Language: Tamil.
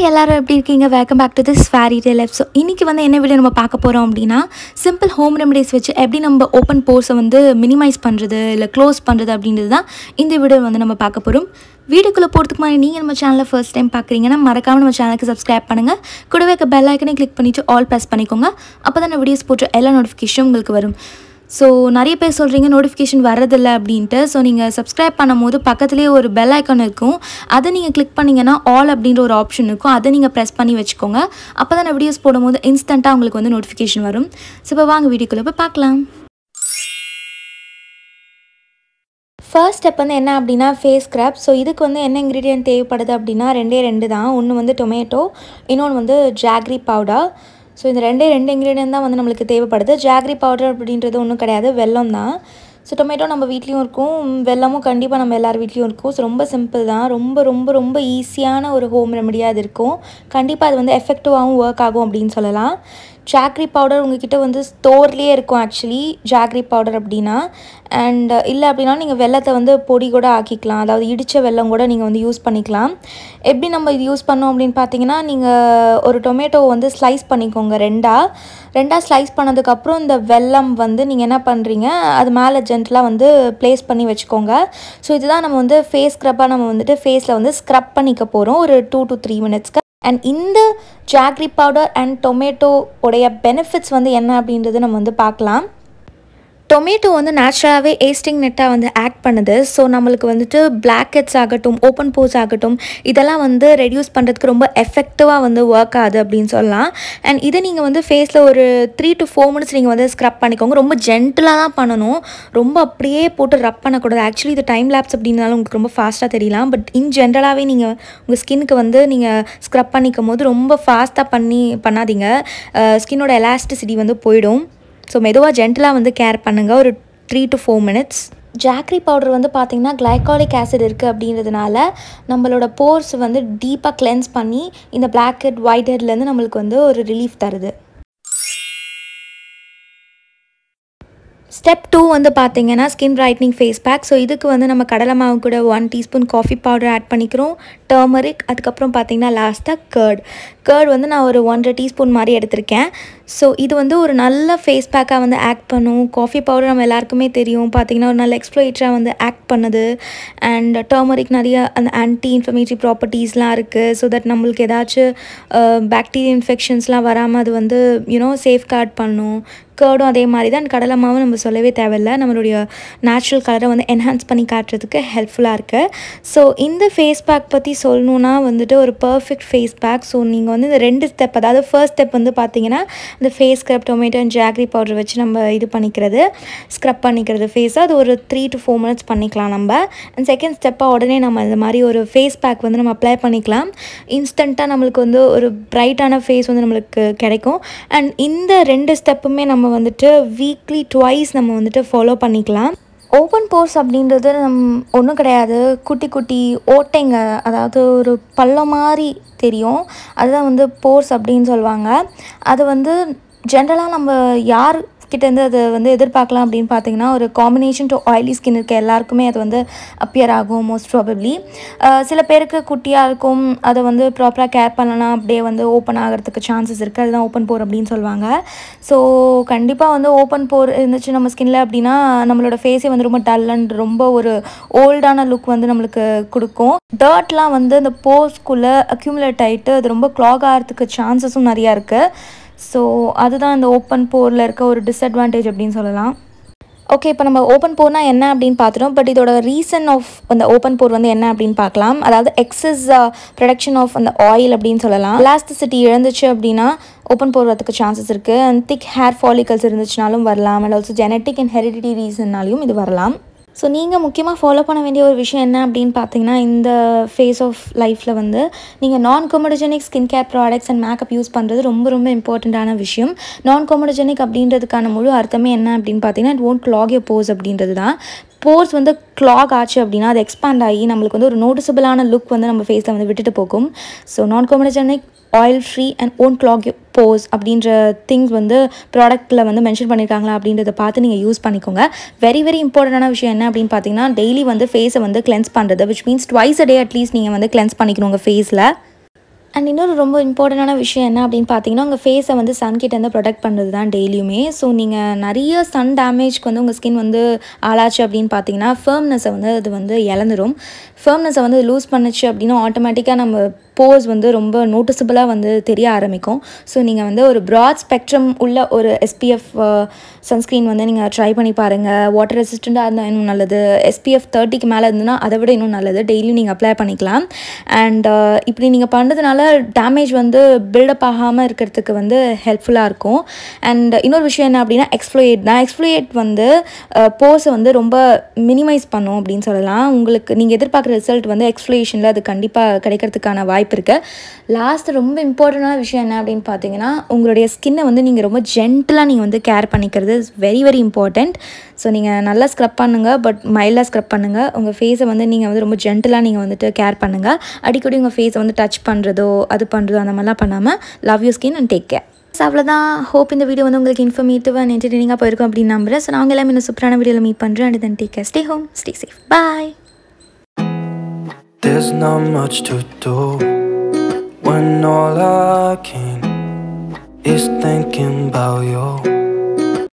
எல்லாரும் எப்படி இருக்கீங்க welcome back to this fairy day life so இன்றைக்கி வந்து என்ன வீடியோ நம்ம பார்க்க போகிறோம் அப்படின்னா சிம்பிள் ஹோம் ரெமடிஸ் வச்சு எப்படி நம்ம ஓப்பன் போர்ஸை வந்து மினிமைஸ் பண்ணுறது இல்லை க்ளோஸ் பண்ணுறது அப்படின்றது தான் இந்த வீடியோ வந்து நம்ம பார்க்க போகிறோம் வீடியோக்குள்ளே போகிறதுக்கு முன்னாடி நீங்கள் நம்ம சேனலை ஃபர்ஸ்ட் டைம் பார்க்குறீங்கன்னா மறக்காம நம்ம சேனலுக்கு சப்ஸ்கிரைப் பண்ணுங்கள் கூடவே இருக்க பெல் ஐக்கனை கிளிக் பண்ணிவிட்டு ஆல் ப்ரெஸ் பண்ணிக்கோங்க அப்போ தான் நான் வீடியோஸ் போட்டு எல்லா நோட்டிஃபிகேஷனும் உங்களுக்கு வரும் ஸோ நிறைய பேர் சொல்கிறீங்க நோட்டிஃபிகேஷன் வரதில்லை அப்படின்ட்டு ஸோ நீங்கள் சப்ஸ்கிரைப் பண்ணும்போது பக்கத்துலேயே ஒரு பெல் ஐக்கான் இருக்கும் அதை நீங்கள் கிளிக் பண்ணிங்கன்னா ஆல் அப்படின்ற ஒரு ஆப்ஷன் இருக்கும் அதை நீங்கள் ப்ரெஸ் பண்ணி வச்சுக்கோங்க அப்போ தான் நான் வீடியோஸ் போடும்போது இன்ஸ்டண்ட்டாக உங்களுக்கு வந்து நோட்டிஃபிகேஷன் வரும் ஸோ இப்போ வாங்க வீடியோக்குள்ளே போய் பார்க்கலாம் ஃபர்ஸ்ட் ஸ்டெப் வந்து என்ன அப்படின்னா ஃபேஸ் ஸ்க்ரப் ஸோ இதுக்கு வந்து என்ன இன்க்ரீடியன்ட் தேவைப்படுது அப்படின்னா ரெண்டே ரெண்டு தான் ஒன்று வந்து டொமேட்டோ இன்னொன்று வந்து ஜாக்ரி பவுடர் ஸோ இந்த ரெண்டே ரெண்டு இன்க்ரீடியன்ட் தான் வந்து நம்மளுக்கு தேவைப்படுது ஜாக்ரி பவுடர் அப்படின்றது ஒன்றும் கிடையாது வெல்லம் தான் ஸோ டொமேட்டோ நம்ம வீட்லேயும் இருக்கும் வெல்லமும் கண்டிப்பாக நம்ம எல்லார் வீட்லேயும் இருக்கும் ஸோ ரொம்ப சிம்பிள் தான் ரொம்ப ரொம்ப ரொம்ப ஈஸியான ஒரு ஹோம் ரெமடியாக அது இருக்கும் கண்டிப்பாக அது வந்து எஃபெக்டிவாகவும் ஒர்க் ஆகும் அப்படின்னு சொல்லலாம் ஜாக்ரி பவுடர் உங்ககிட்ட வந்து ஸ்டோர்லேயே இருக்கும் ஆக்சுவலி ஜாக்ரி பவுடர் அப்படின்னா அண்ட் இல்லை அப்படின்னா நீங்கள் வெள்ளத்தை வந்து பொடி கூட ஆக்கிக்கலாம் அதாவது இடித்த வெல்லம் கூட நீங்கள் வந்து யூஸ் பண்ணிக்கலாம் எப்படி நம்ம இது யூஸ் பண்ணோம் அப்படின்னு பார்த்தீங்கன்னா நீங்கள் ஒரு டொமேட்டோவை வந்து ஸ்லைஸ் பண்ணிக்கோங்க ரெண்டாக ரெண்டாக ஸ்லைஸ் பண்ணதுக்கப்புறம் இந்த வெல்லம் வந்து நீங்கள் என்ன பண்ணுறீங்க அது மேலே ஜென்டலாக வந்து ப்ளேஸ் பண்ணி வச்சுக்கோங்க ஸோ இதுதான் நம்ம வந்து ஃபேஸ் ஸ்க்ரப்பாக நம்ம வந்துட்டு ஃபேஸில் வந்து ஸ்க்ரப் பண்ணிக்க போகிறோம் ஒரு டூ டு த்ரீ மினிட்ஸ்க்கு அண்ட் இந்த ஜாக்ரி பவுடர் அண்ட் டொமேட்டோ உடைய பெனிஃபிட்ஸ் வந்து என்ன அப்படின்றது நம்ம வந்து பார்க்கலாம் டொமேட்டோ வந்து நேச்சுரலாகவே ஏஸ்டிங் நெட்டாக வந்து ஆக்ட் பண்ணுது ஸோ நம்மளுக்கு வந்துட்டு பிளாக்கெட்ஸ் ஆகட்டும் ஓப்பன் போஸ் ஆகட்டும் இதெல்லாம் வந்து ரெடியூஸ் பண்ணுறதுக்கு ரொம்ப எஃபெக்டிவாக வந்து ஒர்க் ஆகுது அப்படின்னு சொல்லலாம் அண்ட் இதை நீங்கள் வந்து ஃபேஸில் ஒரு த்ரீ டு ஃபோர் மினிட்ஸ் நீங்கள் வந்து ஸ்க்ரப் பண்ணிக்கோங்க ரொம்ப ஜென்டிலாக தான் பண்ணணும் ரொம்ப அப்படியே போட்டு ரப் பண்ணக்கூடாது ஆக்சுவலி இது டைம் லேப்ஸ் அப்படின்னாலும் உங்களுக்கு ரொம்ப ஃபாஸ்ட்டாக தெரியலாம் பட் இன் ஜென்ரலாகவே நீங்கள் உங்கள் ஸ்கின்னுக்கு வந்து நீங்கள் ஸ்க்ரப் பண்ணிக்கும் போது ரொம்ப ஃபாஸ்ட்டாக பண்ணி பண்ணாதீங்க ஸ்கின்னோட எலாஸ்டிசிட்டி வந்து போயிடும் ஸோ மெதுவாக ஜென்டலாக வந்து கேர் பண்ணுங்கள் ஒரு three to four minutes jaggery powder வந்து பார்த்திங்கன்னா கிளைகாலிக் ஆசிட் இருக்குது அப்படின்றதுனால நம்மளோட போர்ஸ் வந்து டீப்பாக கிளென்ஸ் பண்ணி இந்த பிளாக் ஹெட் ஒயிட் ஹெட்லேருந்து நம்மளுக்கு வந்து ஒரு ரிலீஃப் தருது ஸ்டெப் டூ வந்து பார்த்தீங்கன்னா skin brightening face pack so இதுக்கு வந்து நம்ம கடலை மாவு கூட one teaspoon coffee powder add பண்ணிக்கிறோம் டர்மரிக் அதுக்கப்புறம் பார்த்தீங்கன்னா லாஸ்ட்டாக கர்ட் கர்ட் வந்து நான் ஒரு ஒன்றரை டீஸ்பூன் மாதிரி எடுத்திருக்கேன் ஸோ இது வந்து ஒரு நல்ல ஃபேஸ் பேக்காக வந்து ஆக்ட் பண்ணும் காஃபி பவுடர் நம்ம எல்லாருக்குமே தெரியும் பார்த்திங்கன்னா ஒரு நல்ல எக்ஸ்ப்ளோயிட்டராக வந்து ஆக்ட் பண்ணுது அண்ட் டர்மரிக் நிறைய அந்த ஆன்டி இன்ஃபர்மேட்டரி ப்ராப்பர்ட்டிஸ்லாம் இருக்குது ஸோ தட் நம்மளுக்கு ஏதாச்சும் பேக்டீரியா இன்ஃபெக்ஷன்ஸ்லாம் வராமல் அது வந்து யூனோ சேஃப் கார்ட் பண்ணும் கேர்டும் அதே மாதிரி தான் கடலை மாவும் நம்ம சொல்லவே தேவையில்லை நம்மளுடைய நேச்சுரல் கலரை வந்து என்ஹான்ஸ் பண்ணி காட்டுறதுக்கு ஹெல்ப்ஃபுல்லாக இருக்குது ஸோ இந்த ஃபேஸ் பேக் பற்றி சொல்லணுன்னா வந்துட்டு ஒரு பர்ஃபெக்ட் ஃபேஸ் பேக் ஸோ நீங்கள் வந்து இந்த ரெண்டு ஸ்டெப் அதாவது ஃபர்ஸ்ட் ஸ்டெப் வந்து பார்த்தீங்கன்னா இந்த face scrub tomato and jaggery powder வச்சு நம்ம இது பண்ணிக்கிறது ஸ்க்ரப் பண்ணிக்கிறது ஃபேஸை அது ஒரு த்ரீ டு ஃபோர் மினிட்ஸ் பண்ணிக்கலாம் நம்ம அண்ட் செகண்ட் ஸ்டெப்பாக உடனே நம்ம இந்த மாதிரி ஒரு ஃபேஸ் பேக் வந்து நம்ம அப்ளை பண்ணிக்கலாம் இன்ஸ்டண்ட்டாக நம்மளுக்கு வந்து ஒரு பிரைட்டான ஃபேஸ் வந்து நம்மளுக்கு கிடைக்கும் அண்ட் இந்த ரெண்டு ஸ்டெப்புமே நம்ம வந்துட்டு வீக்லி ட்வைஸ் நம்ம வந்துட்டு ஃபாலோ பண்ணிக்கலாம் ஓப்பன் போர்ஸ் அப்படின்றது நம் ஒன்றும் கிடையாது குட்டி குட்டி ஓட்டைங்க அதாவது ஒரு பள்ளம் மாதிரி தெரியும் அதுதான் வந்து போர்ஸ் அப்படின்னு சொல்லுவாங்க அது வந்து ஜென்ரலாக நம்ம யார் கிட்டேருந்து அதை வந்து எதிர்பார்க்கலாம் அப்படின்னு பார்த்தீங்கன்னா ஒரு காம்பினேஷன் டு ஆயிலி ஸ்கின் இருக்க எல்லாருக்குமே அது வந்து அப்பியர் ஆகும் மோஸ்ட் ப்ராபப்ளி சில பேருக்கு குட்டியாக இருக்கும் அதை வந்து ப்ராப்பராக கேர் பண்ணலாம் அப்படியே வந்து ஓப்பன் ஆகிறதுக்கு சான்சஸ் இருக்குது அதுதான் ஓப்பன் போர் அப்படின்னு சொல்லுவாங்க ஸோ கண்டிப்பாக வந்து ஓப்பன் போர் இருந்துச்சு நம்ம ஸ்கின்ல அப்படின்னா நம்மளோட ஃபேஸே வந்து ரொம்ப டல் அண்ட் ரொம்ப ஒரு ஓல்டான லுக் வந்து நம்மளுக்கு கொடுக்கும் டர்ட்லாம் வந்து இந்த போர்ஸ்குள்ளே அக்யூமுலேட் ஆகிட்டு அது ரொம்ப க்ளாக் ஆகிறதுக்கு சான்சஸும் நிறையா இருக்குது ஸோ அதுதான் இந்த ஓப்பன் போரில் இருக்க ஒரு டிஸ்அட்வான்டேஜ் அப்படின்னு சொல்லலாம் ஓகே இப்போ நம்ம ஓப்பன் போர்னா என்ன அப்படின்னு பார்த்துட்டோம் பட் இதோட ரீசன் ஆஃப் அந்த ஓப்பன் போர் வந்து என்ன அப்படின்னு பார்க்கலாம் அதாவது எக்ஸஸ் ப்ரொடக்ஷன் ஆஃப் அந்த ஆயில் அப்படின்னு சொல்லலாம் எலாஸ்டிசிட்டி இழந்துச்சு அப்படின்னா ஓப்பன் போர் வரதுக்கு சான்சஸ் இருக்குது அண்ட் திக் ஹேர் ஃபாலிகல்ஸ் இருந்துச்சுனாலும் வரலாம் and also genetic and heredity ரீசன்னாலையும் இது வரலாம் ஸோ நீங்கள் முக்கியமாக ஃபாலோ பண்ண வேண்டிய ஒரு விஷயம் என்ன அப்படின்னு பார்த்தீங்கன்னா இந்த ஃபேஸ் ஆஃப் லைஃப்பில் வந்து நீங்கள் non comedogenic skin care products and makeup use பண்ணுறது ரொம்ப ரொம்ப இம்பார்ட்டண்ட்டான விஷயம் நான் கொமடோஜெனிக் அப்படின்றதுக்கான முழு அர்த்தமே என்ன அப்படின்னு பார்த்தீங்கன்னா it won't clog your pores அப்படின்றது தான் போர்ஸ் வந்து கிளாக் ஆச்சு அப்படின்னா அது எக்ஸ்பேண்ட் ஆகி நம்மளுக்கு வந்து ஒரு நோட்டிசபிளான லுக் வந்து நம்ம ஃபேஸில் வந்து விட்டுட்டு போகும் so non comedogenic oil free and won't clog pores அப்படின்ற திங்ஸ் வந்து ப்ராடக்ட்டில் வந்து மென்ஷன் பண்ணியிருக்காங்களா அப்படின்றத பார்த்து நீங்கள் யூஸ் பண்ணிக்கோங்க வெரி வெரி இம்பார்ட்டண்டான விஷயம் என்ன அப்படின்னு பார்த்தீங்கன்னா டெய்லி வந்து ஃபேஸை வந்து கிளென்ஸ் பண்ணுறது which means twice a day at least நீங்கள் வந்து கிளென்ஸ் பண்ணிக்கணும் உங்கள் ஃபேஸில் அண்ட் இன்னொரு ரொம்ப இம்பார்ட்டண்டான விஷயம் என்ன அப்படின்னு பார்த்தீங்கன்னா உங்கள் ஃபேஸை வந்து சன் கிட்டேருந்து ப்ரொடெக்ட் பண்ணுறது தான் டெய்லியுமே ஸோ நீங்கள் நிறைய சன் டேமேஜ்க்கு வந்து உங்கள் ஸ்கின் வந்து ஆளாச்சு அப்படின்னு பார்த்தீங்கன்னா ஃபேர்ம்னஸை வந்து அது வந்து இழந்துரும் ஃபேர்ம்னஸை வந்து லூஸ் பண்ணுச்சு அப்படின்னா ஆட்டோமேட்டிக்காக நம்ம போஸ் வந்து ரொம்ப நோட்டிசபிளாக வந்து தெரிய ஆரம்பிக்கும் ஸோ நீங்கள் வந்து ஒரு ப்ராட் ஸ்பெக்ட்ரம் உள்ள ஒரு எஸ்பிஎஃப் சன்ஸ்க்ரீன் வந்து நீங்கள் ட்ரை பண்ணி பாருங்கள் வாட்டர் ரெசிஸ்டண்ட்டாக இருந்தால் இன்னும் நல்லது எஸ்பிஎஃப் தேர்ட்டிக்கு மேலே இருந்ததுன்னா அதை விட இன்னும் நல்லது டெய்லியும் நீங்கள் அப்ளை பண்ணிக்கலாம் அண்ட் இப்படி நீங்கள் பண்ணுறதுனால டேமேஜ் வந்து பில்டப் ஆகாமல் இருக்கிறதுக்கு வந்து ஹெல்ப்ஃபுல்லாக இருக்கும் அண்ட் இன்னொரு விஷயம் என்ன அப்படின்னா எக்ஸ்ப்ளோயேட் தான் எக்ஸ்ப்ளோயேட் வந்து போஸை வந்து ரொம்ப மினிமைஸ் பண்ணும் அப்படின்னு சொல்லலாம் உங்களுக்கு நீங்கள் எதிர்பார்க்குற ரிசல்ட் வந்து எக்ஸ்ப்ளோயேஷனில் அது கண்டிப்பாக கிடைக்கிறதுக்கான வாய்ப்பு இருக்குது லாஸ்ட் ரொம்ப இம்பார்ட்டண்டான விஷயம் என்ன அப்படின்னு பார்த்தீங்கன்னா உங்களுடைய ஸ்கின்னை வந்து நீங்கள் ரொம்ப ஜென்டலாக நீங்கள் வந்து கேர் பண்ணிக்கிறது is very very important so நீங்கள் நல்லா ஸ்க்ரப் பண்ணுங்கள் பட் மைல்டாக ஸ்க்ரப் பண்ணுங்கள் உங்கள் ஃபேஸை வந்து நீங்கள் வந்து ரொம்ப ஜென்டலாக நீங்கள் வந்துட்டு கேர் பண்ணுங்கள் அடிக்கடி உங்கள் ஃபேஸை வந்து டச் பண்ணுறதோ அது பண்ணுறதோ அந்த மாதிரிலாம் பண்ணாமல் love you skin and take care so அவ்வளோதான் ஹோப் இந்த வீடியோ வந்து உங்களுக்கு இன்ஃபர்மேட்டிவ் அண்ட் என்டர்டெய்னிங்காக போயிருக்கும் அப்படின்னு நம்புறேன் ஸோ நாங்கள் எல்லாமே இன்னும் சூப்பரான வீடியோவில் மீட் பண்ணுறேன் and then take care stay home stay safe bye There's not much to do when all I can is thinking about you.